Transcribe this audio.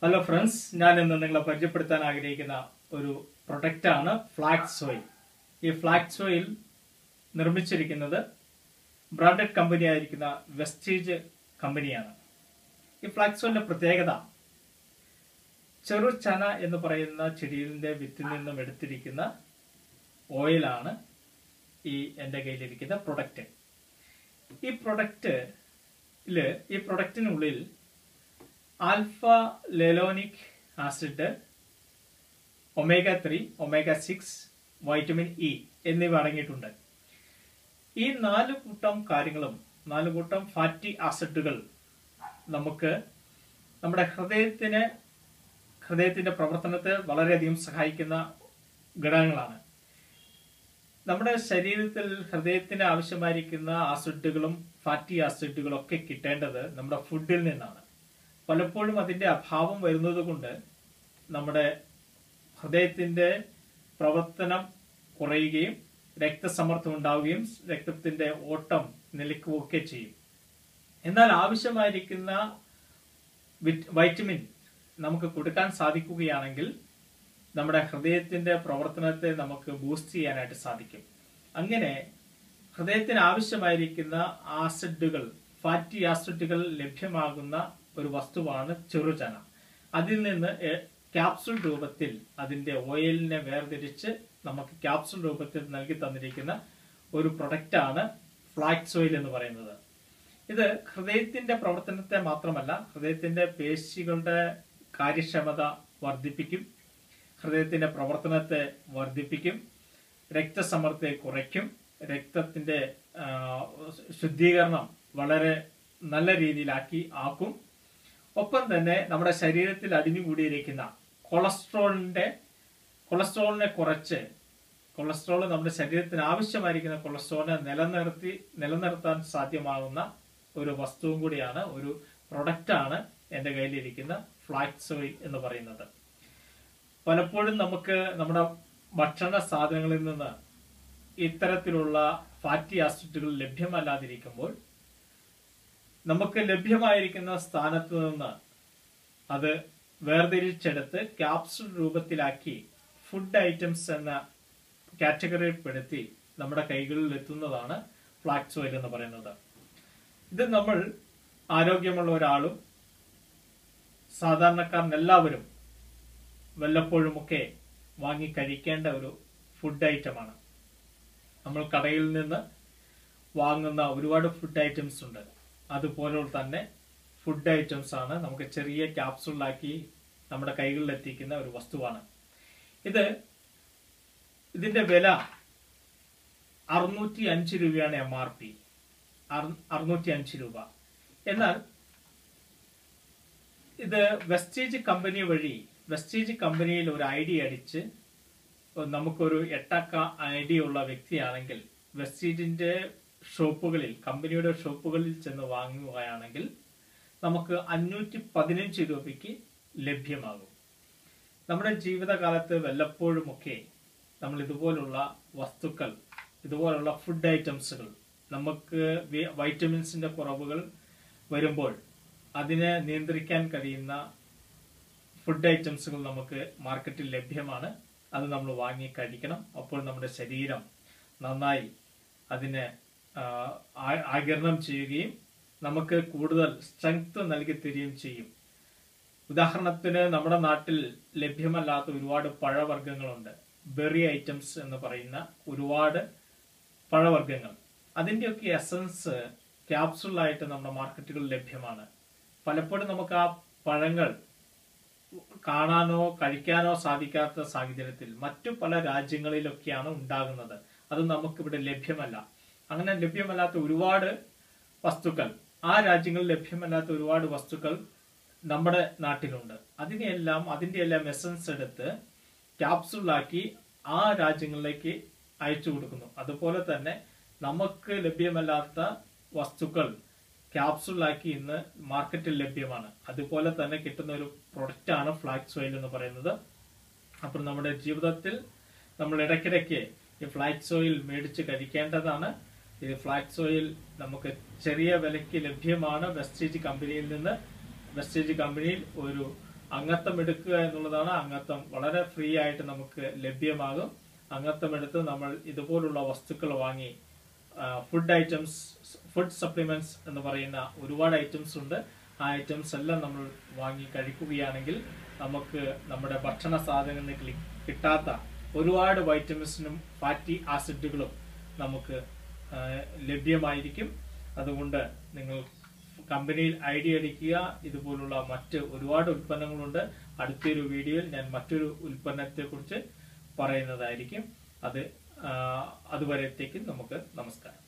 hello friends ഞാൻ ഇന്ന് നിങ്ങളെ പരിചയപ്പെടുത്താൻ ആഗ്രഹിക്കുന്ന ഒരു പ്രൊഡക്റ്റ് ആണ് ഫ്ലാക്സ് ഓയിൽ ഈ ഫ്ലാക്സ് ഓയിൽ നിർമ്മിച്ചിരിക്കുന്നത് ബ്രാൻഡഡ് കമ്പനി ആയിരിക്കുന്ന വെസ്റ്റീജ് കമ്പനിയാണ് ഈ ഫ്ലാക്സ് ഓയിലിന്റെ പ്രത്യേകത ചെറുചന എന്ന് പറയുന്ന ചെടിയുടെ വിത്തിൽ നിന്നും എടുത്തിരിക്കുന്ന ഓയിലാണ് ഈ എൻ്റെ കയ്യിലിരിക്കുന്ന പ്രൊഡക്റ്റ് ഈ പ്രൊഡക്റ്റില് ഈ പ്രൊഡക്റ്റിനുള്ളിൽ alpha linolenic acid omega three omega six vitamin E എന്നിവ അടങ്ങിയിട്ടുണ്ട് ഈ നാല് കൂട്ടം കാര്യങ്ങളും നാല് കൂട്ടം ഫാറ്റി ആസിഡുകൾ നമുക്ക് നമ്മുടെ ഹൃദയത്തിന് ഹൃദയത്തിന്റെ പ്രവർത്തനത്തെ വളരെയധികം സഹായിക്കുന്ന ഘടകങ്ങളാണ് നമ്മുടെ ശരീരത്തിൽ ഹൃദയത്തിന് ആവശ്യമായിരിക്കുന്ന ആസിഡുകളും ഫാറ്റി ആസിഡുകളും ഒക്കെ കിട്ടേണ്ടത് നമ്മുടെ ഫുഡിൽ നിന്നാണ് പലപ്പോഴും അതിന്റെ അഭാവം വരുന്നത് കൊണ്ട് നമ്മുടെ ഹൃദയത്തിന്റെ പ്രവർത്തനം കുറയുകയും രക്തസമ്മർദ്ദം ഉണ്ടാവുകയും രക്തത്തിന്റെ ഓട്ടം നിലയ്ക്കുകയൊക്കെ ചെയ്യും എന്നാൽ ആവശ്യമായിരിക്കുന്ന വൈറ്റമിൻ നമുക്ക് കൊടുക്കാൻ സാധിക്കുകയാണെങ്കിൽ നമ്മുടെ ഹൃദയത്തിന്റെ പ്രവർത്തനത്തെ നമുക്ക് ബൂസ്റ്റ് ചെയ്യാനായിട്ട് സാധിക്കും അങ്ങനെ ഹൃദയത്തിന് ആവശ്യമായിരിക്കുന്ന ആസിഡുകൾ ഫാറ്റി ആസിഡുകൾ ലഭ്യമാകുന്ന ഒരു വസ്തുവാണ് ചെറുചന അതിൽ നിന്ന് ക്യാപ്സുൾ രൂപത്തിൽ അതിന്റെ ഓയിലിനെ വേർതിരിച്ച് നമുക്ക് ക്യാപ്സുൾ രൂപത്തിൽ നൽകി തന്നിരിക്കുന്ന ഒരു പ്രൊഡക്റ്റാണ് ഫ്ലാക്സ് ഓയിൽ എന്ന് പറയുന്നത് ഇത് ഹൃദയത്തിന്റെ പ്രവർത്തനത്തെ മാത്രമല്ല ഹൃദയത്തിന്റെ പേശികളുടെ കാര്യക്ഷമത വർദ്ധിപ്പിക്കും ഹൃദയത്തിന്റെ പ്രവർത്തനത്തെ വർദ്ധിപ്പിക്കും രക്തസമ്മർദ്ദത്തെ കുറയ്ക്കും രക്തത്തിന്റെ ശുദ്ധീകരണം വളരെ നല്ല രീതിയിലാക്കി ആക്കും ഒപ്പം തന്നെ നമ്മുടെ ശരീരത്തിൽ അടിഞ്ഞുകൂടിയിരിക്കുന്ന കൊളസ്ട്രോളിന്റെ കൊളസ്ട്രോളിനെ കുറച്ച് കൊളസ്ട്രോൾ നമ്മുടെ ശരീരത്തിന് ആവശ്യമായിരിക്കുന്ന കൊളസ്ട്രോളിനെ നിലനിർത്തി നിലനിർത്താൻ സാധ്യമാകുന്ന ഒരു വസ്തുവും കൂടിയാണ് ഒരു പ്രൊഡക്റ്റാണ് എൻ്റെ കയ്യിലിരിക്കുന്ന ഫ്ലാക്സ് ഓയിൽ എന്ന് പറയുന്നത് പലപ്പോഴും നമുക്ക് നമ്മുടെ ഭക്ഷണ സാധനങ്ങളിൽ നിന്ന് ഇത്തരത്തിലുള്ള ഫാറ്റി ആസിഡുകൾ ലഭ്യമല്ലാതിരിക്കുമ്പോൾ നമുക്ക് ലഭ്യമായിരിക്കുന്ന സ്ഥാനത്ത് നിന്ന് അത് വേർതിരിച്ചെടുത്ത് ക്യാപ്സുൾ രൂപത്തിലാക്കി ഫുഡ് ഐറ്റംസ് എന്ന കാറ്റഗറിയിൽപ്പെടുത്തി നമ്മുടെ കൈകളിൽ എത്തുന്നതാണ് ഫ്ലാക്സ് ഓയിൽ എന്ന് പറയുന്നത് ഇത് നമ്മൾ ആരോഗ്യമുള്ള ഒരാളും സാധാരണക്കാരൻ എല്ലാവരും വല്ലപ്പോഴുമൊക്കെ വാങ്ങി കഴിക്കേണ്ട ഒരു ഫുഡ് ഐറ്റമാണ് നമ്മൾ കടയിൽ നിന്ന് വാങ്ങുന്ന ഒരുപാട് ഫുഡ് ഐറ്റംസ് ഉണ്ട് അതുപോലെ തന്നെ ഫുഡ് ഐറ്റംസ് ആണ് നമുക്ക് ചെറിയ ക്യാപ്സുളിലാക്കി നമ്മുടെ കൈകളിൽ എത്തിക്കുന്ന ഒരു വസ്തുവാണ് ഇത് ഇതിന്റെ വില അറുന്നൂറ്റി അഞ്ച് രൂപയാണ് എം ആർ പി അറുന്നൂറ്റി അഞ്ച് രൂപ എന്നാൽ ഇത് വെസ്റ്റേജ് കമ്പനി വഴി വെസ്റ്റേജ് കമ്പനിയിൽ ഒരു ഐ ഡി അടിച്ച് നമുക്കൊരു എട്ടക്ക ഐ ഡി ഉള്ള വ്യക്തിയാണെങ്കിൽ വെസ്റ്റേജിന്റെ ഷോപ്പുകളിൽ കമ്പനിയുടെ ഷോപ്പുകളിൽ ചെന്ന് വാങ്ങുകയാണെങ്കിൽ നമുക്ക് അഞ്ഞൂറ്റി പതിനഞ്ച് രൂപയ്ക്ക് ലഭ്യമാകും നമ്മുടെ ജീവിതകാലത്ത് വല്ലപ്പോഴുമൊക്കെ നമ്മൾ ഇതുപോലുള്ള വസ്തുക്കൾ ഇതുപോലുള്ള ഫുഡ് ഐറ്റംസുകൾ നമുക്ക് വൈറ്റമിൻസിന്റെ കുറവുകൾ വരുമ്പോൾ അതിനെ നിയന്ത്രിക്കാൻ കഴിയുന്ന ഫുഡ് ഐറ്റംസുകൾ നമുക്ക് മാർക്കറ്റിൽ ലഭ്യമാണ് അത് നമ്മൾ വാങ്ങി കഴിക്കണം അപ്പോൾ നമ്മുടെ ശരീരം നന്നായി അതിനെ ആകിരണം ചെയ്യുകയും നമുക്ക് കൂടുതൽ സ്ട്രെങ്ത് നൽകി തരികയും ചെയ്യും ഉദാഹരണത്തിന് നമ്മുടെ നാട്ടിൽ ലഭ്യമല്ലാത്ത ഒരുപാട് പഴവർഗ്ഗങ്ങളുണ്ട് ബെറി ഐറ്റംസ് എന്ന് പറയുന്ന ഒരുപാട് പഴവർഗ്ഗങ്ങൾ അതിൻ്റെയൊക്കെ എസൻസ് ക്യാപ്സുളായിട്ട് നമ്മുടെ മാർക്കറ്റുകളിൽ ലഭ്യമാണ് പലപ്പോഴും നമുക്ക് ആ പഴങ്ങൾ കാണാനോ കഴിക്കാനോ സാധിക്കാത്ത സാഹചര്യത്തിൽ മറ്റു പല രാജ്യങ്ങളിലൊക്കെയാണ് ഉണ്ടാകുന്നത് അത് നമുക്കിവിടെ ലഭ്യമല്ല അങ്ങനെ ലഭ്യമല്ലാത്ത ഒരുപാട് വസ്തുക്കൾ ആ രാജ്യങ്ങളിൽ ലഭ്യമല്ലാത്ത ഒരുപാട് വസ്തുക്കൾ നമ്മുടെ നാട്ടിലുണ്ട് അതിനെയെല്ലാം അതിന്റെ എല്ലാം എസൻസ് എടുത്ത് ക്യാപ്സുളാക്കി ആ രാജ്യങ്ങളിലേക്ക് അയച്ചു കൊടുക്കുന്നു അതുപോലെ തന്നെ നമുക്ക് ലഭ്യമല്ലാത്ത വസ്തുക്കൾ ക്യാപ്സുളാക്കി ഇന്ന് മാർക്കറ്റിൽ ലഭ്യമാണ് അതുപോലെ തന്നെ കിട്ടുന്ന ഒരു പ്രൊഡക്റ്റ് ആണ് ഫ്ലാക്സ് ഓയിൽ എന്ന് പറയുന്നത് അപ്പോൾ നമ്മുടെ ജീവിതത്തിൽ നമ്മൾ ഇടയ്ക്കിടയ്ക്ക് ഈ ഫ്ലാക്സ് ഓയിൽ മേടിച്ച് കഴിക്കേണ്ടതാണ് ഇത് ഫ്ലാക്സ് ഓയിൽ നമുക്ക് ചെറിയ വിലയ്ക്ക് ലഭ്യമാണ് വെസ്റ്റേജ് കമ്പനിയിൽ നിന്ന് വെസ്റ്റേജ് കമ്പനിയിൽ ഒരു അംഗത്വം എടുക്കുക എന്നുള്ളതാണ് അംഗത്വം വളരെ ഫ്രീ ആയിട്ട് നമുക്ക് ലഭ്യമാകും അംഗത്വം എടുത്ത് നമ്മൾ ഇതുപോലുള്ള വസ്തുക്കൾ വാങ്ങി ഫുഡ് ഐറ്റംസ് ഫുഡ് സപ്ലിമെന്റ്സ് എന്ന് പറയുന്ന ഒരുപാട് ഐറ്റംസ് ഉണ്ട് ആ ഐറ്റംസ് എല്ലാം നമ്മൾ വാങ്ങി കഴിക്കുകയാണെങ്കിൽ നമുക്ക് നമ്മുടെ ഭക്ഷണ സാധനങ്ങളിൽ കിട്ടാത്ത ഒരുപാട് വൈറ്റമിൻസിനും ഫാറ്റി ആസിഡുകളും നമുക്ക് ആ, ലഭ്യമായിരിക്കും അതുകൊണ്ട് നിങ്ങൾ കമ്പനിയിൽ ഐ ഡി അടിക്കുക ഇതുപോലുള്ള മറ്റ് ഒരുപാട് ഉൽപ്പന്നങ്ങളുണ്ട് അടുത്തൊരു വീഡിയോയിൽ ഞാൻ മറ്റൊരു ഉൽപ്പന്നത്തെ കുറിച്ച് പറയുന്നതായിരിക്കും അത് ആ, അതുവരത്തേക്കും നമുക്ക് നമസ്കാരം